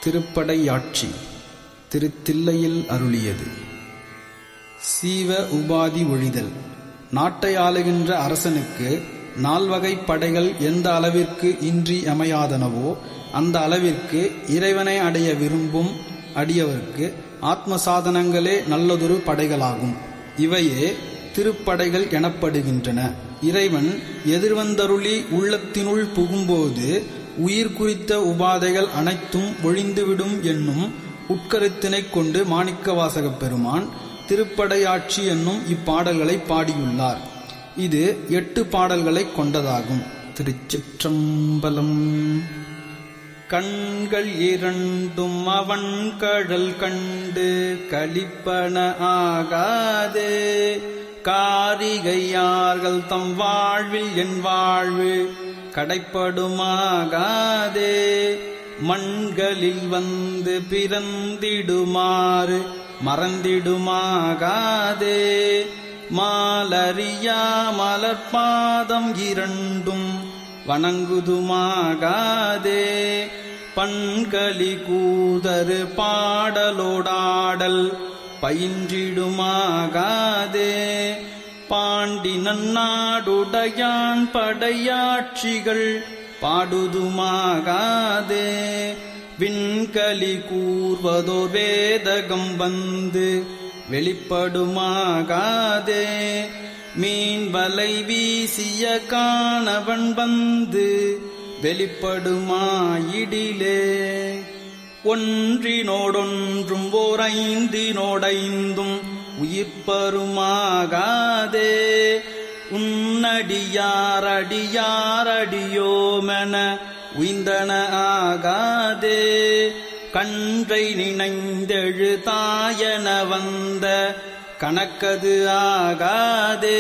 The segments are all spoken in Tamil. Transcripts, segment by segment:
திருப்படையாட்சி திருத்தில்லையில் அருளியது சீவ உபாதி ஒழிதல் நாட்டை ஆளுகின்ற அரசனுக்கு நால்வகை படைகள் எந்த அளவிற்கு இன்றி அமையாதனவோ அந்த அளவிற்கு இறைவனை அடைய விரும்பும் அடியவர்க்கு ஆத்ம சாதனங்களே நல்லதொரு படைகளாகும் இவையே திருப்படைகள் எனப்படுகின்றன இறைவன் எதிர்வந்தருளி உள்ளத்தினுள் புகும்போது உயிர் குறித்த உபாதைகள் அனைத்தும் ஒழிந்துவிடும் என்னும் உட்கருத்தினைக் கொண்டு மாணிக்கவாசகப் பெருமான் திருப்படையாட்சி என்னும் இப்பாடல்களை பாடியுள்ளார் இது எட்டு பாடல்களைக் கொண்டதாகும் திருச்சிற்றம்பலம் கண்கள் இரண்டும் அவன் கடல் கண்டு கழிப்பன ஆகாதே காரிகையார்கள் தம் வாழ்வில் என் வாழ்வு கடைப்படுமாகாதே மண்களில் வந்து பிறந்திடுமாறு மறந்திடுமாகாதே மாலரியா மலர்பாதம் இரண்டும் வணங்குதுமாகாதே பண்களி கூதரு பாடலோடாடல் பயின்றிடுமாகாதே பாண்டி நன்னாடுடையான் படையாட்சிகள் பாடுதுமாகாதே விண்களி கூர்வதோ வேதகம் வந்து வெளிப்படுமாகாதே மீன் வலை வீசிய காணவன் வந்து வெளிப்படுமாயிடிலே ஒன்றினோடொன்றும் ஓர் ஐந்தினோடைந்தும் உயிர்ப்பருமாகாதே உன்னடியாரடியாரடியோமென உய்ந்தன ஆகாதே கன்றை நினைந்தெழு தாயன வந்த கணக்கது ஆகாதே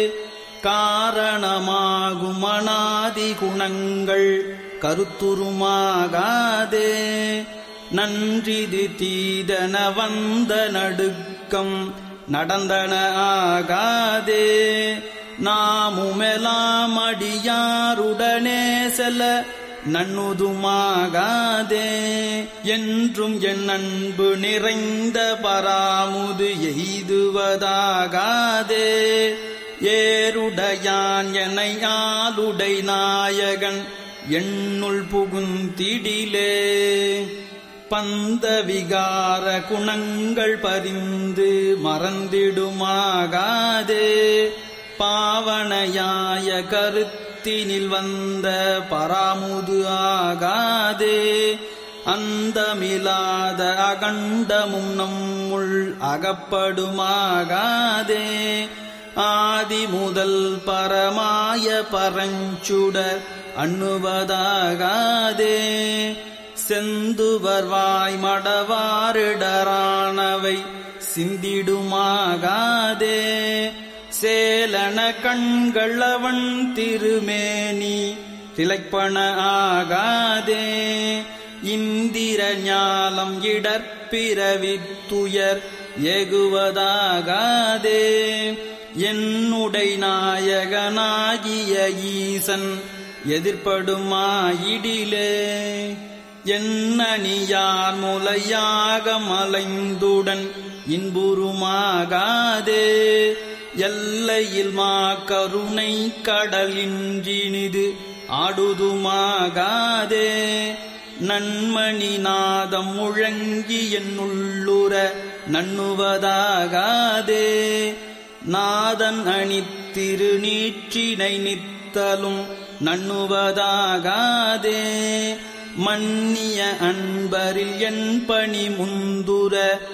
காரணமாகும் அனாதி குணங்கள் கருத்துருமாகாதே நன்றிது தீதன வந்த நடுக்கம் நடந்தன ஆகாதே நாமுமெலாம் அடியாருடனே செல்ல நன்னுதுமாகாதே என்றும் என் அன்பு நிறைந்த பராமுது எய்துவதாகாதே ஏருடையான் எனை ஆளுடை நாயகன் எண்ணுள் புகுந்திடிலே பந்த விகார குணங்கள் பரிந்து மறந்திடுமாகாதே பாவனையாய கருத்தினில் வந்த பராமுது ஆகாதே அந்தமிலாத அகண்டமும் நம்முள் அகப்படுமாகாதே ஆதி முதல் பரமாய பரஞ்சுடர் அண்ணுவதாகாதே செந்துவர் வாய் மடவாரிடரானவை சிந்திடுமாகாதே சேலன கண்கள் அவன் திருமேனி திளைப்பன ஆகாதே இந்திர ஞாலம் இடற்பிறவித்துயர் ஏகுவதாகாதே என்னுடை நாயகனாகிய ஈசன் எதிர்ப்படுமாயிடிலே என்னணியார் முலையாக மலைந்துடன் இன்புறுமாகாதே எல்லையில் மா கருணை கடலின்றினிது ஆடுதுமாகாதே நன்மணி நாதம் முழங்கி என்னுள்ளுற நண்ணுவதாகாதே நாதன் அணித்திரு நீற்றினை நித்தலும் நண்ணுவதாகாதே மன்னிய அன்பரில் என் பணி முந்துர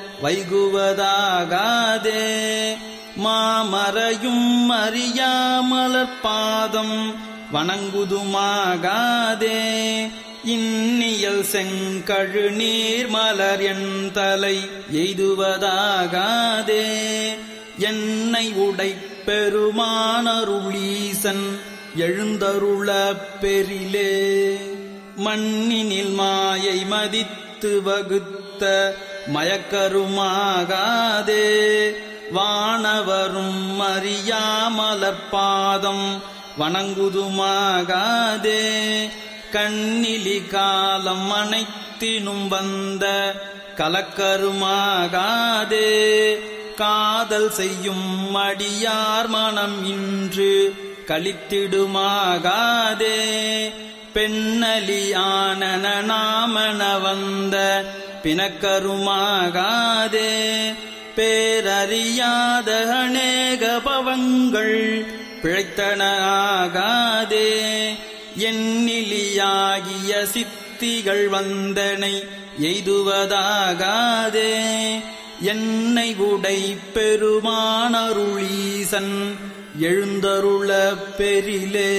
வைகுவதாகாதே மாமறையும் அறியாமலர் பாதம் வணங்குதுமாகாதே இன்னியல் செங்கழு நீர் மலர் என் தலை எய்துவதாகாதே என்னை உடை பெருமானருளீசன் எழுந்தருள பெரிலே மண்ணினில் மாயை மதித்து வகுத்த மயக்கருமாகாதே வானவரும் அறியாமலர் பாதம் வணங்குதுமாகாதே கண்ணிலி காலம் அனைத்து அனைத்தினும் வந்த கலக்கருமாகாதே காதல் செய்யும் அடியார் மனம் இன்று கழித்திடுமாகாதே பெண்ணலியான நாமன வந்த பிணக்கருமாகாதே பேரறியாத அநேக பவங்கள் பிழைத்தன ஆகாதே எண்ணிலியாகிய சித்திகள் வந்தனை எய்துவதாகாதே என்னை உடை பெருமானருளீசன் எழுந்தருள பெரிலே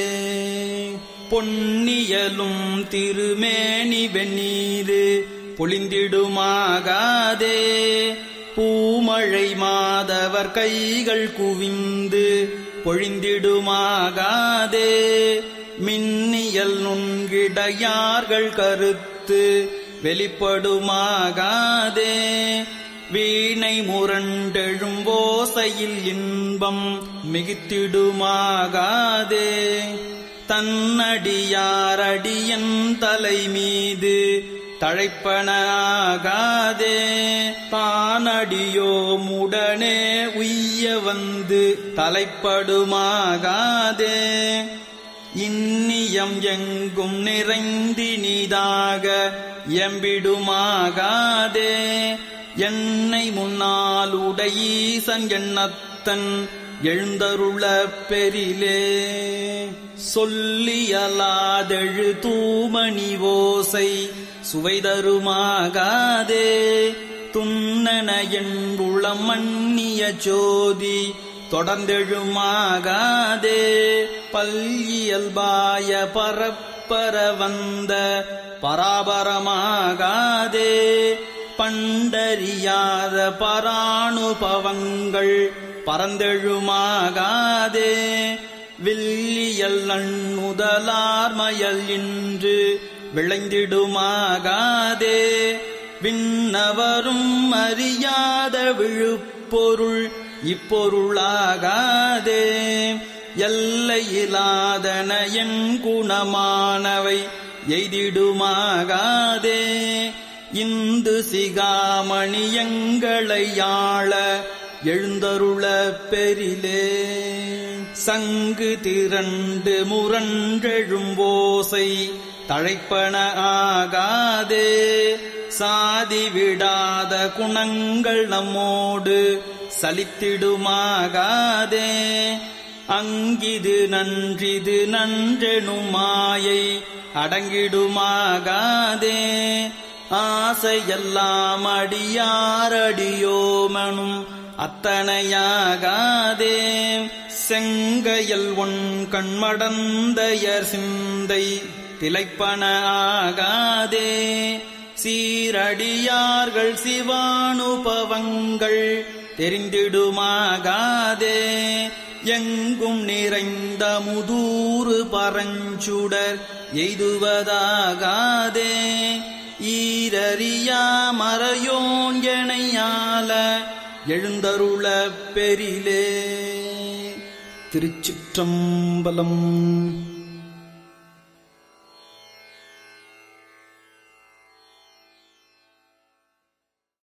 பொன்னியலும் திருமேனி வெந்நீரு பொழிந்திடுமாகாதே பூமழை மாதவர் கைகள் குவிந்து பொழிந்திடுமாகாதே மின்னியல் நுண்கிடையார்கள் கருத்து வெளிப்படுமாகாதே வீணை முரண்டெழும் ஓசையில் இன்பம் மிகுத்திடுமாகாதே தன்னடியாரடியன் தலை மீது தழைப்பன ஆகாதே தானடியோமுடனே உய்ய வந்து தலைப்படுமாகாதே இன்னியம் எங்கும் நிறைந்தினிதாக எம்பிடுமாகாதே என்னை முன்னால் உடையீசன் எண்ணத்தன் எழுந்தருள பெரிலே சொல்லியலாதெழு தூமணி ஓசை சுவைதருமாகாதே துண்ணன என்புளம் மன்னிய ஜோதி தொடர்ந்தெழுமாகாதே பல்லியல்பாய பரப்பர வந்த பராபரமாகாதே பண்டறியாத பராணுபவங்கள் பரந்தெழுமாகாதே வில்லியல் நன்னுதலார்மயல் இன்று விளைந்திடுமாகாதே விண்ணவரும் அறியாத விழுப்பொருள் இப்பொருளாகாதே எல்லையிலாதன என் குணமானவை எய்திடுமாகாதே இந்து சிகாமணியங்களையாள எழுந்தருள பெரிலே சங்கு திரண்டு முரண்டெழும் ஓசை தழைப்பன ஆகாதே சாதி விடாத குணங்கள் நம்மோடு சலித்திடுமாகாதே அங்கிது நன்றிது நன்றெனுமாயை அடங்கிடுமாகாதே ஆசையெல்லாம் அடியாரடியோமனும் அத்தனையாகாதே செங்கையல் உன் கண்மடந்தயர் சிந்தை திளைப்பன ஆகாதே சீரடியார்கள் சிவானுபவங்கள் தெரிந்திடுமாகாதே எங்கும் நிறைந்த முதூறு பரஞ்சுடர் எய்துவதாகாதே ஈரறியா மறையோன் எனையால எழுந்தருள பெரிலே திருச்சிற்றம்பலம்